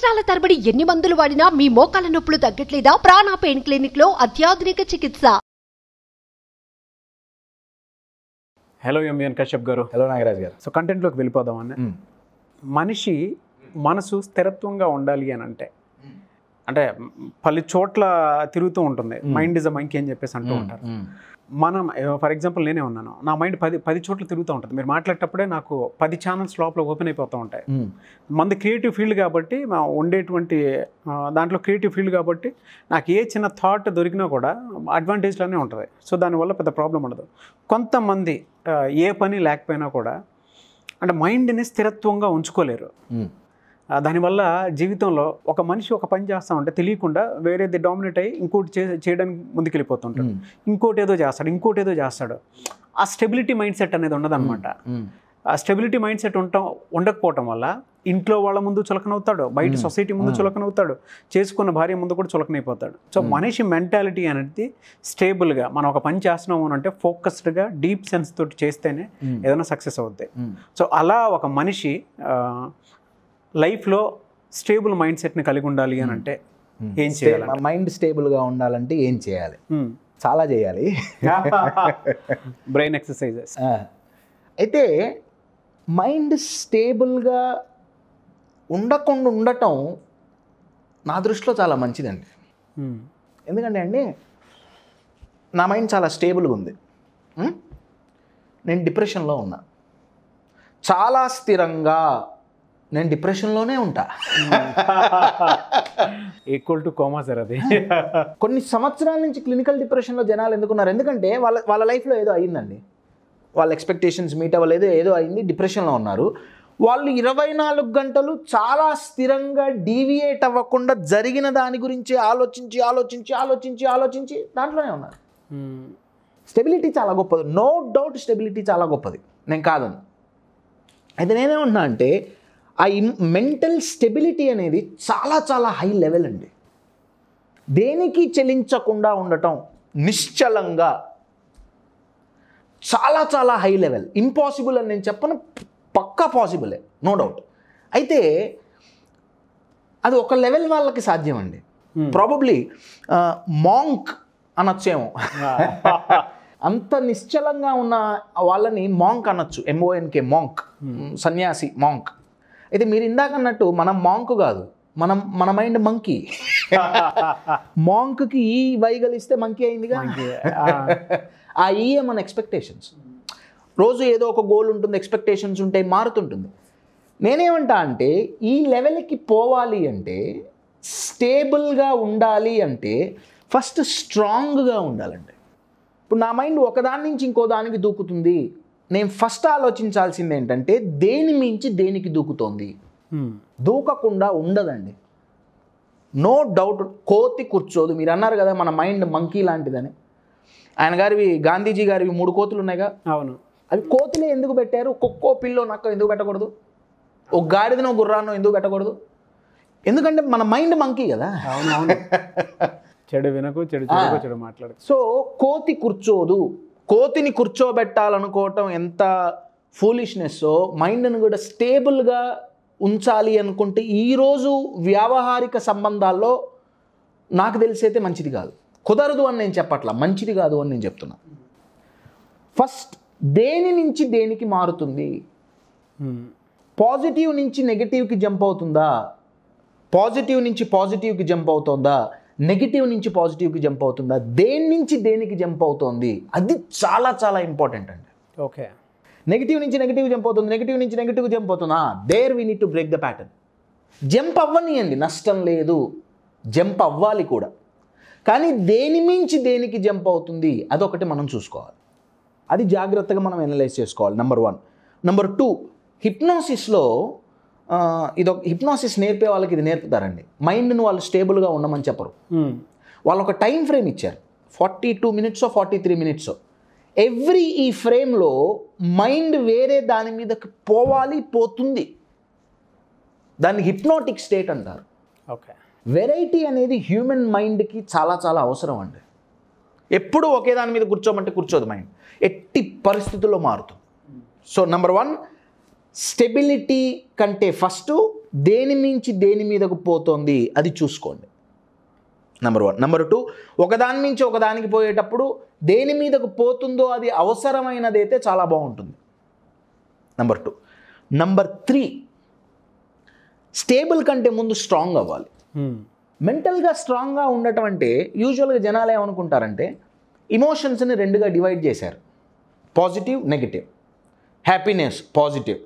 సంవత్సరాల తరబడి ఎన్ని మందులు వాడినా మీ మోకాల నొప్పులు తగ్గట్లేదా ప్రాణ పెయిన్ క్లినిక్ లో అత్యాధునిక చికిత్స హలో ఎంఎన్ కశ్యప్ గారు హలో నాగరాజ్ గారు సో కంటెంట్లోకి వెళ్ళిపోదాం అన్న మనిషి మనసు స్థిరత్వంగా ఉండాలి అని అంటే అంటే పలు చోట్ల తిరుగుతూ ఉంటుంది మైండ్ ఇస్ అ మంకీ అని చెప్పేసి అంటూ ఉంటారు మనం ఫర్ ఎగ్జాంపుల్ నేనే ఉన్నాను నా మైండ్ పది పది చోట్ల తిరుగుతూ ఉంటుంది మీరు మాట్లాడేటప్పుడే నాకు పది ఛానల్స్ లోపల ఓపెన్ అయిపోతూ ఉంటాయి మంది క్రియేటివ్ ఫీల్డ్ కాబట్టి మా ఉండేటువంటి ఆ, దాంట్లో క్రియేటివ్ ఫీల్డ్ కాబట్టి నాకు ఏ చిన్న థాట్ దొరికినా కూడా అడ్వాంటేజ్లోనే ఉంటుంది సో దానివల్ల పెద్ద ప్రాబ్లం ఉండదు కొంతమంది ఆ, ఏ పని లేకపోయినా కూడా అంటే మైండ్ని స్థిరత్వంగా ఉంచుకోలేరు ఆ, దానివల్ల జీవితంలో ఒక మనిషి ఒక పని చేస్తా ఉంటే తెలియకుండా వేరేది డామినేట్ అయ్యి ఇంకోటి చే చేయడానికి ముందుకెళ్ళిపోతుంటాడు ఇంకోటి ఏదో చేస్తాడు ఇంకోటి ఏదో చేస్తాడు ఆ స్టెబిలిటీ మైండ్ సెట్ అనేది ఉండదన్నమాట ఆ స్టెబిలిటీ మైండ్ సెట్ ఉండటం ఉండకపోవటం వల్ల ఇంట్లో వాళ్ళ ముందు చులకనవుతాడు బయట Hmm. సొసైటీ ముందు Hmm. చులకనవుతాడు చేసుకున్న భార్య ముందు కూడా చులకనైపోతాడు సో Hmm. మనిషి మెంటాలిటీ అనేది స్టేబుల్గా మనం ఒక పని చేస్తున్నాము అని అంటే ఫోకస్డ్గా డీప్ సెన్స్ తోటి చేస్తేనే ఏదైనా సక్సెస్ అవుద్ది సో అలా ఒక మనిషి లైఫ్లో స్టేబుల్ మైండ్ సెట్ని కలిగి ఉండాలి అని అంటే ఏం చేయాలంట? మైండ్ స్టేబుల్గా ఉండాలంటే ఏం చేయాలి Hmm. చాలా చేయాలి బ్రెయిన్ ఎక్సర్సైజెస్ ఆ, అయితే మైండ్ స్టేబుల్గా ఉండకుండా ఉండటం నా దృష్టిలో చాలా మంచిదండి ఎందుకంటే అండి నా మైండ్ చాలా స్టేబుల్గా ఉంది ఉం? నేను డిప్రెషన్లో ఉన్నా చాలా స్థిరంగా నేను డిప్రెషన్లోనే ఉంటా ఈక్వల్ టు కోమా సార్ అది కొన్ని సంవత్సరాల నుంచి క్లినికల్ డిప్రెషన్లో జనాలు ఎందుకున్నారు ఎందుకంటే వాళ్ళ వాళ్ళ లైఫ్లో ఏదో అయ్యిందండి వాళ్ళ ఎక్స్పెక్టేషన్స్ మీట్ అవ్వలేదు ఏదో అయింది డిప్రెషన్లో ఉన్నారు వాళ్ళు ఇరవై నాలుగు గంటలు చాలా స్థిరంగా డీవియేట్ అవ్వకుండా జరిగిన దాని గురించి ఆలోచించి ఆలోచించి ఆలోచించి ఆలోచించి దాంట్లోనే ఉన్నారు స్టెబిలిటీ చాలా గొప్పది నో డౌట్ స్టెబిలిటీ చాలా గొప్పది నేను కాదని అయితే నేనేమంటున్నా అంటే ఆ మెంటల్ స్టెబిలిటీ అనేది చాలా చాలా హై లెవెల్ అండి దేనికి చెలించకుండా ఉండటం నిశ్చలంగా చాలా చాలా హై లెవెల్ ఇంపాసిబుల్ అని నేను చెప్పను పక్కా పాసిబులే నో డౌట్ అయితే అది ఒక లెవెల్ వాళ్ళకి సాధ్యం అండి ప్రాబబ్లీ మాంక్ అనొచ్చేమో అంత నిశ్చలంగా ఉన్న వాళ్ళని మాంక్ అనొచ్చు ఎంఓఎన్కే మాంక్ సన్యాసి మాంక్ అయితే మీరు ఇందాక అన్నట్టు మనం మాంక్ కాదు మనం మన మైండ్ మంకీ మాంక్కి ఈ వైగలిస్తే మంకీ అయిందిగా ఆ ఈఏ మన ఎక్స్పెక్టేషన్స్ రోజు ఏదో ఒక గోల్ ఉంటుంది ఎక్స్పెక్టేషన్స్ ఉంటాయి మారుతుంటుంది నేనేమంటా అంటే ఈ లెవెల్కి పోవాలి అంటే స్టేబుల్గా ఉండాలి అంటే ఫస్ట్ స్ట్రాంగ్గా ఉండాలండి ఇప్పుడు నా మైండ్ ఒకదాని నుంచి ఇంకో దానికి దూకుతుంది నేను ఫస్ట్ ఆలోచించాల్సింది ఏంటంటే దేని మించి దేనికి దూకుతోంది దూకకుండా ఉండదండి నో డౌట్ కోతి కూర్చోదు మీరు అన్నారు కదా మన మైండ్ మంకీ లాంటిదని ఆయన గారివి గాంధీజీ గారివి మూడు కోతులు ఉన్నాయిగా అవును అవి కోతులే ఎందుకు పెట్టారు కుక్కో పిల్లో నక్క ఎందుకు పెట్టకూడదు ఒక గాడిదనో గుర్రాన్నో ఎందుకు పెట్టకూడదు ఎందుకంటే మన మైండ్ మంకీ కదా అవును అవును చెడు వినకు చెడు చెడుకు చెడు మాట్లాడు సో కోతి కూర్చోదు కోతిని కూర్చోబెట్టాలనుకోవటం ఎంత ఫూలిష్నెస్ మైండ్ని కూడా స్టేబుల్గా ఉంచాలి అనుకుంటే ఈరోజు వ్యావహారిక సంబంధాల్లో నాకు తెలిసైతే మంచిది కాదు కుదరదు అని నేను చెప్పట్లా మంచిది కాదు అని నేను చెప్తున్నా ఫస్ట్ దేని నుంచి దేనికి మారుతుంది పాజిటివ్ నుంచి నెగిటివ్కి జంప్ అవుతుందా పాజిటివ్ నుంచి పాజిటివ్కి జంప్ అవుతుందా నెగిటివ్ నుంచి పాజిటివ్కి జంప్ అవుతుందా దేని నుంచి దేనికి జంప్ అవుతోంది అది చాలా చాలా ఇంపార్టెంట్ అండి ఓకే నెగిటివ్ నుంచి నెగిటివ్ జంప్ అవుతుంది నెగిటివ్ నుంచి నెగిటివ్ జంప్ అవుతుందా there we need to break the pattern jump అవ్వనియండి నష్టం లేదు జంప్ అవ్వాలి కూడా కానీ దేని మించి దేనికి జంప్ అవుతుంది అదొకటి మనం చూసుకోవాలి అది జాగ్రత్తగా మనం అనలైజ్ చేసుకోవాలి నెంబర్ వన్ నెంబర్ టూ హిప్నాసిస్లో ఇదొక హిప్నాసిస్ నేర్పే వాళ్ళకి ఇది నేర్పుతారండి మైండ్ను వాళ్ళు స్టేబుల్గా ఉండమని చెప్పరు వాళ్ళు ఒక టైం ఫ్రేమ్ ఇచ్చారు forty two minutes forty three minutes every ఈ ఫ్రేమ్లో మైండ్ వేరే దాని మీదకి పోవాలి పోతుంది దాన్ని హిప్నోటిక్ స్టేట్ అంటారు ఓకే వెరైటీ అనేది హ్యూమన్ మైండ్కి చాలా చాలా అవసరం అండి ఎప్పుడు ఒకే దాని మీద కూర్చోమంటే కూర్చోదు మైండ్ ఎట్టి పరిస్థితుల్లో మారుతుంది సో నెంబర్ వన్ స్టెబిలిటీ కంటే ఫస్ట్ దేని మించి దేని మీదకు పోతోంది అది చూసుకోండి నెంబర్ వన్ నెంబర్ టూ ఒకదాని నుంచి ఒకదానికి పోయేటప్పుడు దేని మీదకు పోతుందో అది అవసరమైనదైతే చాలా బాగుంటుంది number two number three stable కంటే ముందు స్ట్రాంగ్ అవ్వాలి మెంటల్గా స్ట్రాంగ్గా ఉండటం అంటే యూజువల్గా జనాలు ఏమనుకుంటారంటే ఇమోషన్స్ని రెండుగా డివైడ్ చేశారు positive negative happiness positive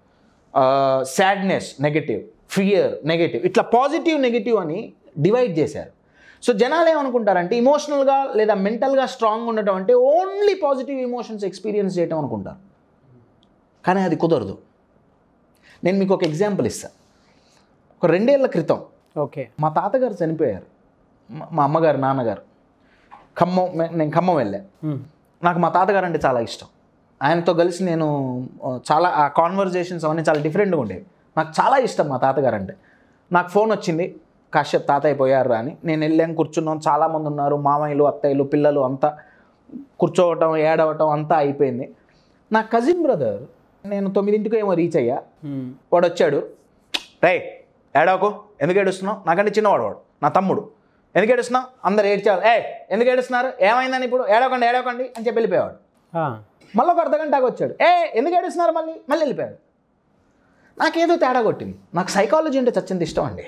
sadness negative fear negative ఇట్లా పాజిటివ్ నెగిటివ్ అని డివైడ్ చేశారు సో జనాలు ఏమనుకుంటారంటే ఇమోషనల్గా లేదా మెంటల్గా స్ట్రాంగ్ ఉండటం అంటే ఓన్లీ పాజిటివ్ ఇమోషన్స్ ఎక్స్పీరియన్స్ చేయటం అనుకుంటారు కానీ అది కుదరదు నేను మీకు ఒక ఎగ్జాంపుల్ ఇస్తాను ఒక రెండేళ్ల క్రితం ఓకే మా తాతగారు చనిపోయారు మా- మా అమ్మగారు నాన్నగారు ఖమ్మం మే- నేను ఖమ్మం వెళ్ళా నాకు మా తాతగారు అంటే చాలా ఇష్టం ఆయనతో కలిసి నేను ఆ, చాలా ఆ కాన్వర్జేషన్స్ అవన్నీ చాలా డిఫరెంట్గా ఉండేవి నాకు చాలా ఇష్టం మా తాతగారు అంటే నాకు ఫోన్ వచ్చింది కాశ్యప్ తాతయ్య పోయారు అని నేను వెళ్ళాం కూర్చున్నాం చాలామంది ఉన్నారు మామయ్యలు అత్తయ్యలు పిల్లలు అంతా కూర్చోవటం ఏడవటం అంతా అయిపోయింది నా కజిన్ బ్రదర్ నేను తొమ్మిదింటికి ఏమో రీచ్ అయ్యా వాడు వచ్చాడు రే ఏడవకు ఎందుకు ఏడుస్తున్నావు నాకంటే చిన్నవాడు వాడు నా తమ్ముడు ఎందుకు ఏడుస్తున్నావు అందరు ఏడ్చారు ఏ ఎందుకు ఏడుస్తున్నారు ఏమైందని ఇప్పుడు ఏడవకండి ఏడవకండి అని చెప్పి వెళ్ళిపోయాడు మళ్ళీ ఒక అర్ధ గంటకు వచ్చాడు ఏ ఎందుకు ఏడుస్తున్నారు మళ్ళీ మళ్ళీ వెళ్ళిపోయాడు నాకేదో తేడా కొట్టింది నాకు సైకాలజీ అంటే చచ్చింది ఇష్టం అండి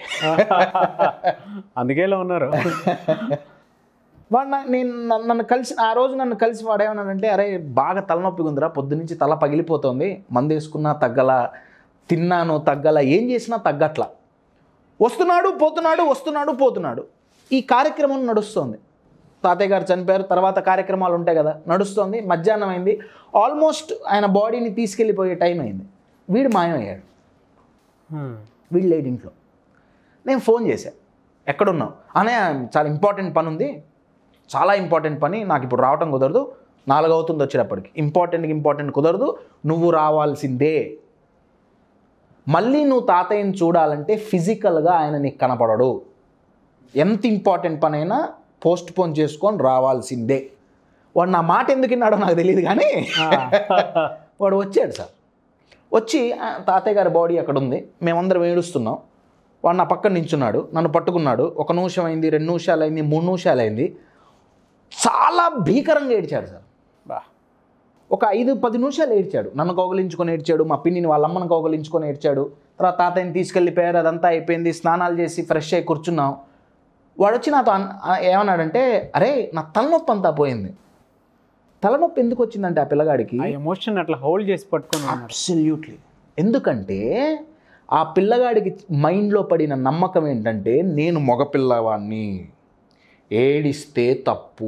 అందుకే ఇలా ఉన్నారు వాడు నా- నేను నన్ను- నన్ను కలిసి ఆ రోజు నన్ను కలిసి వాడు ఏమన్నాడంటే అరే బాగా తలనొప్పి ఉందిరా పొద్దు నుంచి తల పగిలిపోతుంది మందు వేసుకున్నా తగ్గల తిన్నాను తగ్గల ఏం చేసినా తగ్గట్లా వస్తున్నాడు పోతున్నాడు వస్తున్నాడు పోతున్నాడు ఈ కార్యక్రమం నడుస్తోంది తాతయ్య గారు చనిపోయారు తర్వాత కార్యక్రమాలు ఉంటాయి కదా నడుస్తోంది మధ్యాహ్నం అయింది ఆల్మోస్ట్ ఆయన బాడీని తీసుకెళ్ళిపోయే టైం అయింది వీడు మాయమయ్యాడు వీళ్ళు లేడు ఇంట్లో నేను ఫోన్ చేశాను ఎక్కడున్నావు అనే చాలా ఇంపార్టెంట్ పని ఉంది చాలా ఇంపార్టెంట్ పని నాకు ఇప్పుడు రావటం కుదరదు నాలుగు అవుతుంది వచ్చేటప్పటికి ఇంపార్టెంట్కి ఇంపార్టెంట్ కుదరదు నువ్వు రావాల్సిందే మళ్ళీ నువ్వు తాతయ్యని చూడాలంటే ఫిజికల్గా ఆయన నీకు కనపడడు ఎంత ఇంపార్టెంట్ పని అయినా పోస్ట్ పోన్ చేసుకొని రావాల్సిందే వాడు నా మాట ఎందుకు విన్నాడో నాకు తెలియదు కానీ వాడు వచ్చాడు సార్ వచ్చి "ఆ, తాతయ్య గారి బాడీ అక్కడ ఉంది మేమందరం ఏడుస్తున్నాం వాడు నా పక్కన నించున్నాడు నన్ను పట్టుకున్నాడు ఒక నిమిషం అయింది రెండు నిమిషాలు అయింది మూడు నిమిషాలు అయింది చాలా భీకరంగా ఏడ్చాడు సార్ బా ఒక ఐదు పది నిమిషాలు ఏడ్చాడు నన్ను కౌగలించుకొని ఏడ్చాడు మా పిన్నిని వాళ్ళ అమ్మని కౌగలించుకొని ఏడ్చాడు తర్వాత తాతయ్యని తీసుకెళ్ళిపోయారు అదంతా అయిపోయింది స్నానాలు చేసి ఫ్రెష్ అయ్యి కూర్చున్నాం వాడు వచ్చి నాతో అన్- ఆ, ఏమన్నాడంటే అరే నా తలనొప్పి అంతా పోయింది తలనొప్పి ఎందుకు వచ్చిందంటే ఆ పిల్లగాడికి ఆ ఎమోషన్ అట్లా హోల్డ్ చేసి పట్టుకొని ఉన్నారు అబ్సల్యూట్లీ ఎందుకంటే ఆ పిల్లగాడికి మైండ్లో పడిన నమ్మకం ఏంటంటే నేను మగపిల్లవాడిని ఏడిస్తే తప్పు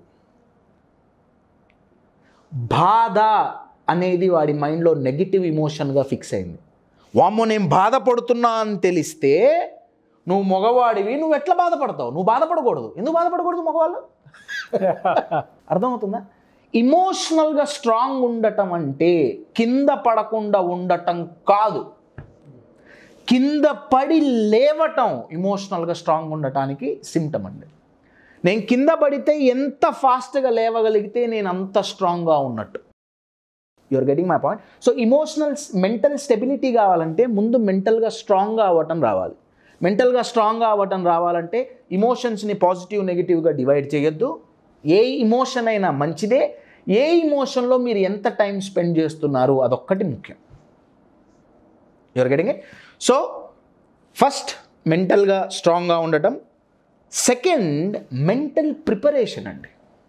బాధ అనేది వాడి మైండ్లో నెగిటివ్ ఇమోషన్గా ఫిక్స్ అయింది వామ్మో నేను బాధపడుతున్నా అని తెలిస్తే నువ్వు మగవాడివి నువ్వు ఎట్లా బాధపడతావు నువ్వు బాధపడకూడదు ఎందుకు బాధపడకూడదు మగవాళ్ళు అర్థమవుతుందా ఇమోషనల్గా స్ట్రాంగ్ ఉండటం అంటే కింద పడకుండా ఉండటం కాదు కింద పడి లేవటం ఇమోషనల్గా స్ట్రాంగ్ ఉండటానికి సిమ్టమ్ అండి నేను కింద పడితే ఎంత ఫాస్ట్గా లేవగలిగితే నేను అంత స్ట్రాంగ్గా ఉన్నట్టు your getting my point so emotional mental stability కావాలంటే ముందు మెంటల్గా స్ట్రాంగ్గా అవ్వటం రావాలి మెంటల్గా స్ట్రాంగ్గా అవ్వటం రావాలంటే ఇమోషన్స్ని పాజిటివ్ నెగిటివ్గా డివైడ్ చేయొద్దు ఏ ఇమోషన్ అయినా మంచిదే ఏ ఇమోషన్లో మీరు ఎంత టైం స్పెండ్ చేస్తున్నారు అదొక్కటి ముఖ్యం your getting it so first మెంటల్గా స్ట్రాంగ్గా ఉండటం సెకండ్ మెంటల్ ప్రిపరేషన్ అండి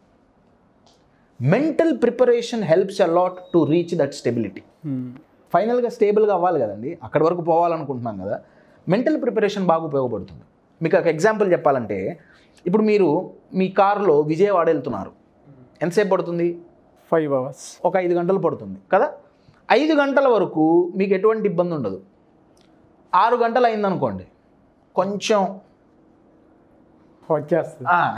mental preparation helps a lot to reach that stability ఫైనల్గా స్టేబుల్గా అవ్వాలి కదండి అక్కడి వరకు పోవాలనుకుంటున్నాం కదా మెంటల్ ప్రిపరేషన్ బాగా ఉపయోగపడుతుంది మీకు ఒక ఎగ్జాంపుల్ చెప్పాలంటే ఇప్పుడు మీరు మీ కారులో విజయవాడ వెళ్తున్నారు ఎంతసేపు పడుతుంది ఫైవ్ అవర్స్ ఒక ఐదు గంటలు పడుతుంది కదా ఐదు గంటల వరకు మీకు ఎటువంటి ఇబ్బంది ఉండదు ఆరు గంటలు అయిందనుకోండి కొంచెం వచ్చేస్తుంది ఆ,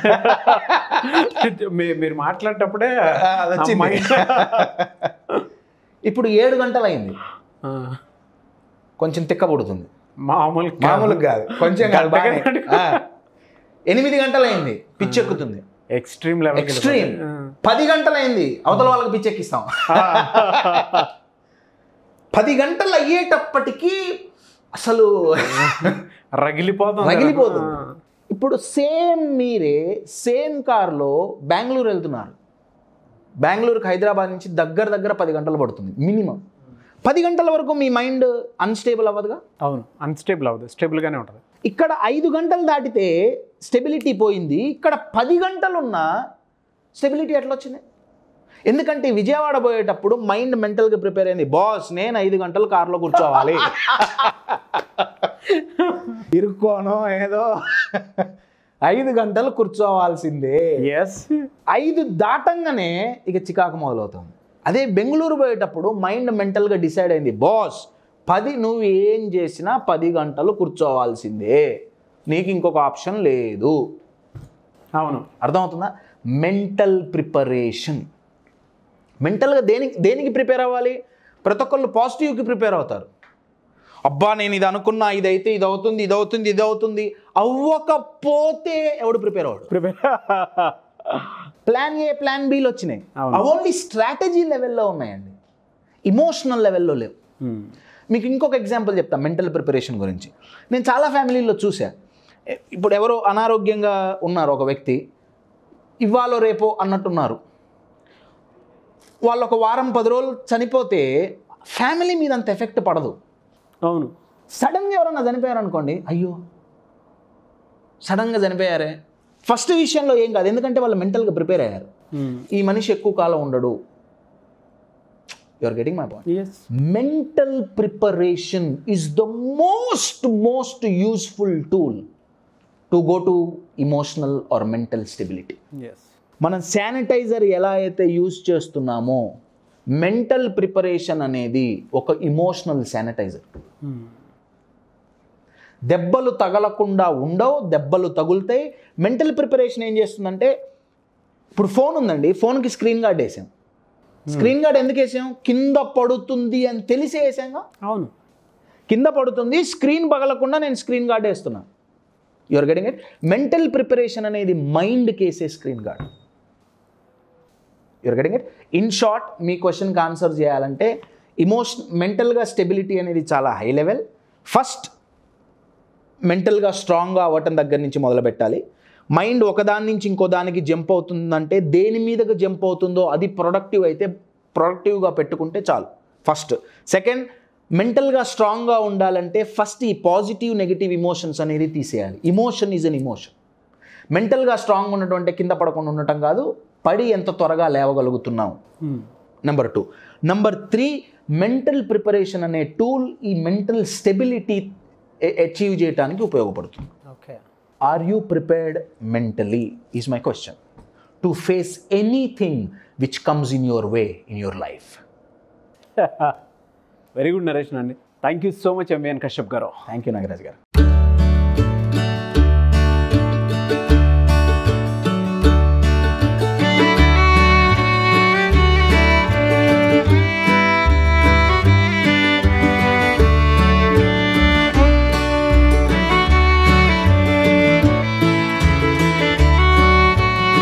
మీ- మీరు మాట్లాడేటప్పుడే అది వచ్చింది. నా mind- ఇప్పుడు ఏడు గంటలు అయింది ఆ, కొంచెం తిక్క పుడుతుంది మామూలు మామూలుగా కాదు కొంచెం కాదు బాగానే. గంటగా ఆ. ఎనిమిది గంటలు అయింది పిచ్చెక్కుతుంది ఎక్స్ట్రీమ్ లెవెల్ ఎక్స్ట్రీమ్ పది గంటలు అయింది అవతల వాళ్ళకి పిచ్చెక్కిస్తాం పది గంటలు అయ్యేటప్పటికీ అసలు రగిలిపోతుంది రగిలిపోతుంది ఇప్పుడు సేమ్ మీరే సేమ్ కార్లో బెంగళూరు వెళ్తున్నారు బెంగళూరుకి హైదరాబాద్ నుంచి దగ్గర దగ్గర పది గంటలు పడుతుంది మినిమం పది గంటల వరకు మీ మైండ్ అన్స్టేబుల్ అవ్వదుగా అవును అన్స్టేబుల్ అవ్వదు స్టేబుల్గానే ఉంటుంది ఇక్కడ ఐదు గంటలు దాటితే స్టెబిలిటీ పోయింది ఇక్కడ పది గంటలు ఉన్న స్టెబిలిటీ ఎట్లా వచ్చింది ఎందుకంటే విజయవాడ పోయేటప్పుడు మైండ్ మెంటల్గా ప్రిపేర్ అయింది బాస్ నేను ఐదు గంటలు కార్లో కూర్చోవాలి ఇరుక్కోనో ఏదో ఐదు గంటలు కూర్చోవాల్సిందే ఎస్ ఐదు దాటంగానే ఇక చికాకు మొదలవుతుంది అదే బెంగళూరు పోయేటప్పుడు మైండ్ మెంటల్గా డిసైడ్ అయింది బాస్ పది నువ్వు ఏం చేసినా పది గంటలు కూర్చోవాల్సిందే నీకు ఇంకొక ఆప్షన్ లేదు అవును అర్థమవుతుందా మెంటల్ ప్రిపరేషన్ మెంటల్గా దేనికి దేనికి ప్రిపేర్ అవ్వాలి ప్రతి ఒక్కళ్ళు పాజిటివ్కి ప్రిపేర్ అవుతారు అబ్బా నేను ఇది అనుకున్నా ఇదైతే ఇది అవుతుంది ఇది అవుతుంది ఇది అవుతుంది అవ్వకపోతే ఎవడు ప్రిపేర్ అవ్వడు ప్రిపేర్ ప్లాన్ ఏ ప్లాన్ బీలు వచ్చినాయి అవును. అవి ఓన్లీ స్ట్రాటజీ లెవెల్లో ఉన్నాయండి ఇమోషనల్ లెవెల్లో లేవు మీకు ఇంకొక ఎగ్జాంపుల్ చెప్తా మెంటల్ ప్రిపరేషన్ గురించి నేను చాలా ఫ్యామిలీల్లో చూసా ఎ- ఇప్పుడు ఎవరో అనారోగ్యంగా ఉన్నారు ఒక వ్యక్తి ఇవాళ రేపో అన్నట్టున్నారు వాళ్ళు ఒక వారం పది రోజులు చనిపోతే ఫ్యామిలీ మీద అంత ఎఫెక్ట్ పడదు అవును సడన్గా ఎవరన్నా చనిపోయారు అనుకోండి అయ్యో సడన్గా చనిపోయారే ఫస్ట్ విషయంలో ఏం కాదు ఎందుకంటే వాళ్ళు మెంటల్గా ప్రిపేర్ అయ్యారు ఈ మనిషి ఎక్కువ కాలం ఉండడు you are getting my point yes mental preparation is the most most useful tool to go to emotional or mental stability yes మనం శానిటైజర్ ఎలా అయితే యూజ్ చేస్తున్నామో మెంటల్ ప్రిపరేషన్ అనేది ఒక ఇమోషనల్ శానిటైజర్ దెబ్బలు తగలకుండా ఉండవు దెబ్బలు తగులుతాయి మెంటల్ ప్రిపరేషన్ ఏం చేస్తుందంటే ఇప్పుడు ఫోన్ ఉందండి ఫోన్కి స్క్రీన్ గార్డ్ వేసాం స్క్రీన్ గార్డ్ ఎందుకు వేసాం కింద పడుతుంది అని తెలిసి వేసాంగా అవును కింద పడుతుంది స్క్రీన్ పగలకుండా నేను స్క్రీన్ గార్డ్ వేస్తున్నా your getting it mental preparation అనేది మైండ్కి వేసే screen guard your getting it in short మీ క్వశ్చన్కి ఆన్సర్ చేయాలంటే ఇమోషన్ మెంటల్గా స్టెబిలిటీ అనేది చాలా హై లెవెల్ ఫస్ట్ మెంటల్గా స్ట్రాంగ్గా అవ్వటం దగ్గర నుంచి మొదలు పెట్టాలి మైండ్ ఒకదాని నుంచి ఇంకో దానికి జంప్ అవుతుందంటే దేని మీదకి జంప్ అవుతుందో అది ప్రొడక్టివ్ అయితే ప్రొడక్టివ్గా పెట్టుకుంటే చాలు ఫస్ట్ సెకండ్ మెంటల్గా స్ట్రాంగ్గా ఉండాలంటే ఫస్ట్ ఈ పాజిటివ్ నెగిటివ్ ఇమోషన్స్ అనేది తీసేయాలి ఇమోషన్ ఈజ్ అన్ ఇమోషన్ మెంటల్గా స్ట్రాంగ్ ఉండటం అంటే కింద పడకుండా ఉండటం కాదు పడి ఎంత త్వరగా లేవగలుగుతున్నాం number two number three mental preparation అనే టూల్ ఈ మెంటల్ స్టెబిలిటీ అచీవ్ చేయడానికి ఉపయోగపడుతుంది okay are you prepared mentally is my question to face anything which comes in your way in your life very good narration అండి thank you so much MVN Kashyap గారు thank you Nagaraj గారు